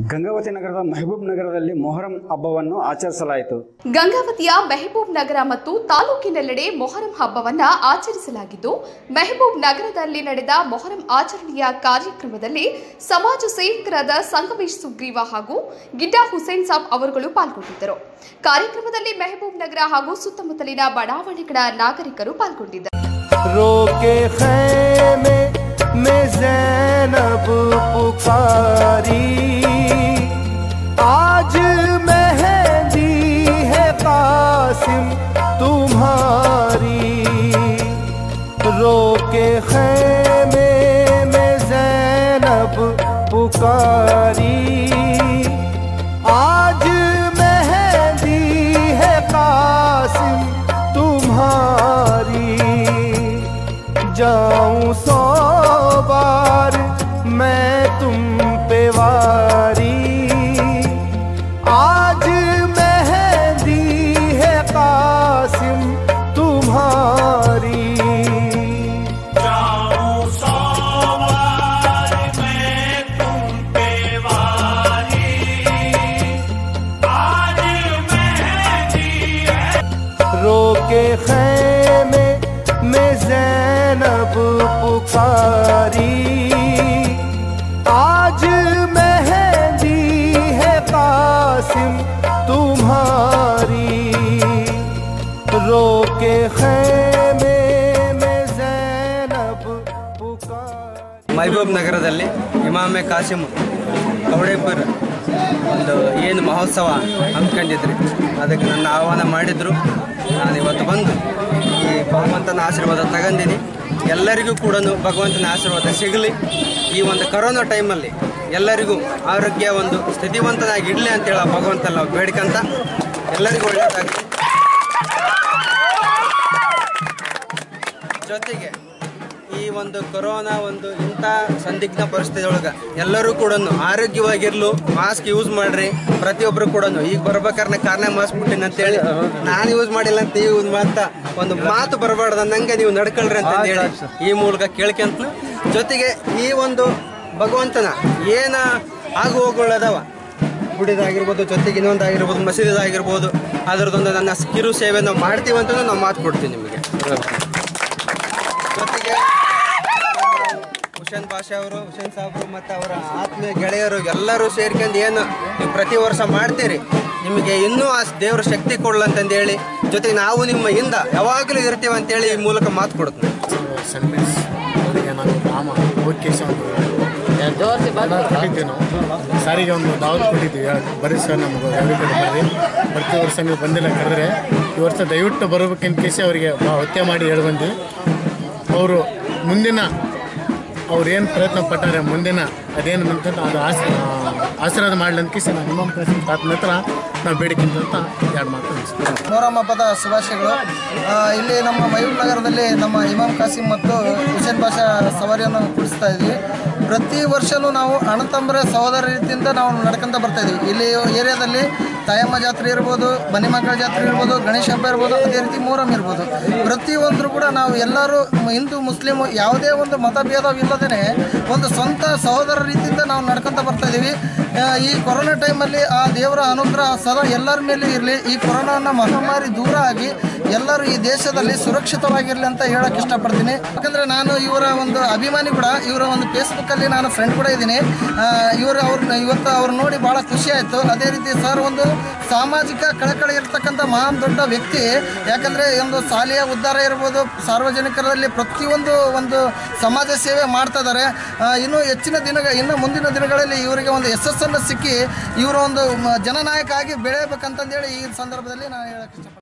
ಗಂಗಾವತಿ ನಗರದ ಮೆಹಬೂಬ್ ನಗರದಲ್ಲಿ ಮೊಹರಂ ಹಬ್ಬವನ್ನು ಆಚರಿಸಲಾಯಿತು ಗಂಗಾವತಿಯ ಮೆಹಬೂಬ್ ನಗರ ಮತ್ತು ತಾಲೂಕಿನೆಲ್ಲೆಡೆ ಮೊಹರಂ ಹಬ್ಬವನ್ನ ಆಚರಿಸಲಾಗಿದ್ದು ಮೆಹಬೂಬ್ ನಗರದಲ್ಲಿ ನಡೆದ ಮೊಹರಂ ಆಚರಣೆಯ ಕಾರ್ಯಕ್ರಮದಲ್ಲಿ ಸಮಾಜ ಸೇವಕರಾದ ಸಂಗಮೇಶ್ ಸುಗ್ರೀವ ಹಾಗೂ ಗಿಡ್ಡಾ ಹುಸೇನ್ ಸಾಬ್ ಅವರುಗಳು ಪಾಲ್ಗೊಂಡಿದ್ದರು ಕಾರ್ಯಕ್ರಮದಲ್ಲಿ ಮೆಹಬೂಬ್ ನಗರ ಹಾಗೂ ಸುತ್ತಮುತ್ತಲಿನ ಬಡಾವಣೆಗಳ ನಾಗರಿಕರು ಪಾಲ್ಗೊಂಡಿದ್ದರು रोके खैमे में जैनब पुकारी आज मेहंदी है कासिम तुम्हारी रोके खैमे में जैनब पुकारी आज मेहंदी है कासिम तुम्हारी जाऊं सौ बार मैं तुम पे वारी आज मेहंदी है कासिम तुम्हारी रोके खैमे में जैनब पुकारी आज मेहंदी है कासिम तुम्हारी रोके खैमे में जैनब पुकारी ಮಹಬೂಬ್ ನಗರದಲ್ಲಿ ಇಮಾಮೆ ಕಾಸಿಮ್ ಕವಡೆಪುರ್ ಒಂದು ಏನು ಮಹೋತ್ಸವ ಹಮ್ಮಿಕೊಂಡಿದ್ರಿ ಅದಕ್ಕೆ ನನ್ನ ಆಹ್ವಾನ ಮಾಡಿದ್ರು ನಾನು ಇವತ್ತು ಬಂದು ಈ ಭಗವಂತನ ಆಶೀರ್ವಾದ ತಗೊಂಡಿನಿ ಎಲ್ಲರಿಗೂ ಕೂಡ ಭಗವಂತನ ಆಶೀರ್ವಾದ ಸಿಗಲಿ ಈ ಒಂದು ಕರೋನಾ ಟೈಮಲ್ಲಿ ಎಲ್ಲರಿಗೂ ಆರೋಗ್ಯ ಒಂದು ಸ್ಥಿತಿವಂತನಾಗಿ ಇಡಲಿ ಅಂತೇಳಿ ಆ ಭಗವಂತ ನಾವು ಬೇಡ್ಕಂತ ಎಲ್ಲರಿಗೂ ಒಳ್ಳೆಯದಾಗಲಿ ಜೊತೆಗೆ ಈ ಒಂದು ಕೊರೋನಾ ಒಂದು ಇಂಥ ಸಂದಿಗ್ಧ ಪರಿಸ್ಥಿತಿ ಒಳಗೆ ಎಲ್ಲರೂ ಕೂಡ ಆರೋಗ್ಯವಾಗಿರ್ಲು ಮಾಸ್ಕ್ ಯೂಸ್ ಮಾಡ್ರಿ ಪ್ರತಿಯೊಬ್ಬರು ಕೂಡ ಈಗ ಬರ್ಬೇಕಾದ್ರೆ ಕಾರಣ ಮಾಸ್ಕ್ ಬಿಟ್ಟಿನಿ ಅಂತೇಳಿ ನಾನು ಯೂಸ್ ಮಾಡಿಲ್ಲ ಅಂತ ಯೂಸ್ ಮಾತಾ ಒಂದು ಮಾತು ಬರಬಾರ್ದು ನಂಗೆ ನೀವು ನಡ್ಕೊಳ್ರಿ ಅಂತ ಹೇಳಿ ಈ ಮೂಲಕ ಕೇಳ್ಕೊಂತ ಜೊತೆಗೆ ಈ ಒಂದು ಭಗವಂತನ ಏನ ಆಗು ಹೋಗುಗಳದಾವ ಗುಡಿದಾಗಿರ್ಬೋದು ಜೊತೆಗೆ ಇನ್ನೊಂದಾಗಿರ್ಬೋದು ಮಸೀದಿದಾಗಿರ್ಬೋದು ಅದರದೊಂದು ನನ್ನ ಕಿರು ಸೇವೆ ನಾವು ಮಾಡ್ತೀವಿ ಅಂತ ನಾವು ಮಾತು ಕೊಡ್ತೀವಿ ನಿಮಗೆ ಜೊತೆಗೆ ಹುಸೇನ್ ಬಾಷಾ ಅವರು ಹುಸೇನ್ ಸಾಹೇಬರು ಮತ್ತು ಅವರ ಆತ್ಮೀಯ ಗೆಳೆಯರು ಎಲ್ಲರೂ ಸೇರ್ಕೊಂಡು ಏನು ನೀವು ಪ್ರತಿ ವರ್ಷ ಮಾಡ್ತೀರಿ ನಿಮಗೆ ಇನ್ನೂ ಆ ದೇವ್ರ ಶಕ್ತಿ ಕೊಡ್ಲಂತಂದು ಹೇಳಿ ಜೊತೆಗೆ ನಾವು ನಿಮ್ಮ ಹಿಂದ ಯಾವಾಗಲೂ ಇರ್ತೀವಿ ಅಂತೇಳಿ ಈ ಮೂಲಕ ಮಾತು ಕೊಡ್ತೀನಿ ಸನ್ಮೇಶ್ ಅವರಿಗೆ ನಾನು ರಾಮ ಓಕೆ ಕೊಟ್ಟಿದ್ವಿ ನಾವು ಸಾರಿಗೆ ಒಂದು ದಾವತ್ ಕೊಟ್ಟಿದ್ವಿ ಬರೀ ಸರ್ ನಮಗೆ ಎರಡು ಕಡೆ ಬರ್ರಿ ಪ್ರತಿ ವರ್ಷ ನೀವು ಬಂದಿಲ್ಲ ಕರೆದ್ರೆ ಈ ವರ್ಷ ದಯವಿಟ್ಟು ಬರಬೇಕಂತ ಕೇಸಿ ಅವರಿಗೆ ಬಾ ಹೊತ್ತೆ ಮಾಡಿ ಹೇಳಿ ಬಂದ್ವಿ ಅವರು ಮುಂದಿನ ಅವ್ರು ಏನು ಪ್ರಯತ್ನ ಪಟ್ಟಾರೆ ಮುಂದಿನ ಅದೇನು ಅಂತ ಅದು ಆಶ ಆಶೀರ್ವಾದ ಮಾಡಲಿ ಅಂತ ಕೇಸಿ ನಾನು ಇಮಾಮ್ ಕಾಸಿಂ ತಾತ ನಂತರ ನಾವು ಬೇಡಿಕೆ ಅಂತ ಎರಡು ಮಾತು ಮುಗಿಸ್ತೀನಿ. ಮೊಹರಂ ಹಬ್ಬದ ಶುಭಾಶಯಗಳು ಆ, ಇಲ್ಲಿ ನಮ್ಮ ಮಯೂರ್ ನಗರದಲ್ಲಿ ನಮ್ಮ ಇಮಾಮ್ ಕಾಸಿಂ ಮತ್ತು ಹುಸೇನ್ ಬಾಷಾ ಸವಾರಿಯನ್ನು ಕೂಡಿಸ್ತಾ ಇದ್ವಿ ಪ್ರತಿ ವರ್ಷವೂ ನಾವು ಅಣ್ಣತಮ್ಮರ ಸಹೋದರ ರೀತಿಯಿಂದ ನಾವು ನಡ್ಕೊಂತ ಬರ್ತಾ ಇದ್ವಿ ಇಲ್ಲಿ ಏರಿಯಾದಲ್ಲಿ ತಾಯಮ್ಮ ಜಾತ್ರೆ ಇರ್ಬೋದು ಬನ್ನಿ ಮಕ್ಕಳ ಜಾತ್ರೆ ಇರ್ಬೋದು ಗಣೇಶ ಹಬ್ಬ ಇರ್ಬೋದು ಅದೇ ರೀತಿ ಮೊಹರಂ ಇರ್ಬೋದು ಪ್ರತಿಯೊಂದರೂ ಕೂಡ ನಾವು ಎಲ್ಲರೂ ಹಿಂದೂ ಮುಸ್ಲಿಮು ಯಾವುದೇ ಒಂದು ಮತಭೇದವಿಲ್ಲದೇ ಒಂದು ಸ್ವಂತ ಸಹೋದರ ರೀತಿಯಿಂದ ನಾವು ನಡ್ಕೊಂತ ಬರ್ತಾ ಇದ್ದೀವಿ ಆ, ಈ ಕೊರೋನಾ ಟೈಮಲ್ಲಿ ಆ ದೇವರ ಅನುಗ್ರಹ ಸದಾ ಎಲ್ಲರ ಮೇಲೆ ಇರಲಿ ಈ ಕೊರೋನಾನ ಮಹಾಮಾರಿ ದೂರ ಆಗಿ ಎಲ್ಲರೂ ಈ ದೇಶದಲ್ಲಿ ಸುರಕ್ಷಿತವಾಗಿರಲಿ ಅಂತ ಹೇಳಕ್ ಇಷ್ಟಪಡ್ತೀನಿ ಯಾಕಂದ್ರೆ ನಾನು ಇವರ ಒಂದು ಅಭಿಮಾನಿ ಕೂಡ ಇವರ ಒಂದು ಫೇಸ್ಬುಕ್ಕಲ್ಲಿ ನಾನು ಫ್ರೆಂಡ್ ಕೂಡ ಇದ್ದೀನಿ ಇವರು ಅವ್ರನ್ನ ಇವತ್ತು ಅವ್ರು ನೋಡಿ ಭಾಳ ಖುಷಿ ಆಯಿತು ಅದೇ ರೀತಿ ಸರ್ ಒಂದು ಸಾಮಾಜಿಕ ಕಳಕಳಿ ಇರ್ತಕ್ಕಂಥ ಮಹಾನ್ ದೊಡ್ಡ ವ್ಯಕ್ತಿ ಯಾಕಂದರೆ ಒಂದು ಶಾಲೆಯ ಉದ್ಧಾರ ಇರ್ಬೋದು ಸಾರ್ವಜನಿಕರಲ್ಲಿ ಪ್ರತಿಯೊಂದು ಒಂದು ಸಮಾಜ ಸೇವೆ ಮಾಡ್ತಾ ಇದ್ದಾರೆ ಆ, ಇನ್ನು ಹೆಚ್ಚಿನ ದಿನ ಇನ್ನು ಮುಂದಿನ ದಿನಗಳಲ್ಲಿ ಇವರಿಗೆ ಒಂದು ಯಶಸ್ಸನ್ನು ಸಿಕ್ಕಿ ಇವರು ಒಂದು ಮ- ಜನನಾಯಕ ಆಗಿ ಬೆಳೆಯಬೇಕಂತಂದೇಳಿ ಈ ಸಂದರ್ಭದಲ್ಲಿ ನಾನು ಹೇಳಕ್ಕೆ ಇಷ್ಟಪಡ್ತೀನಿ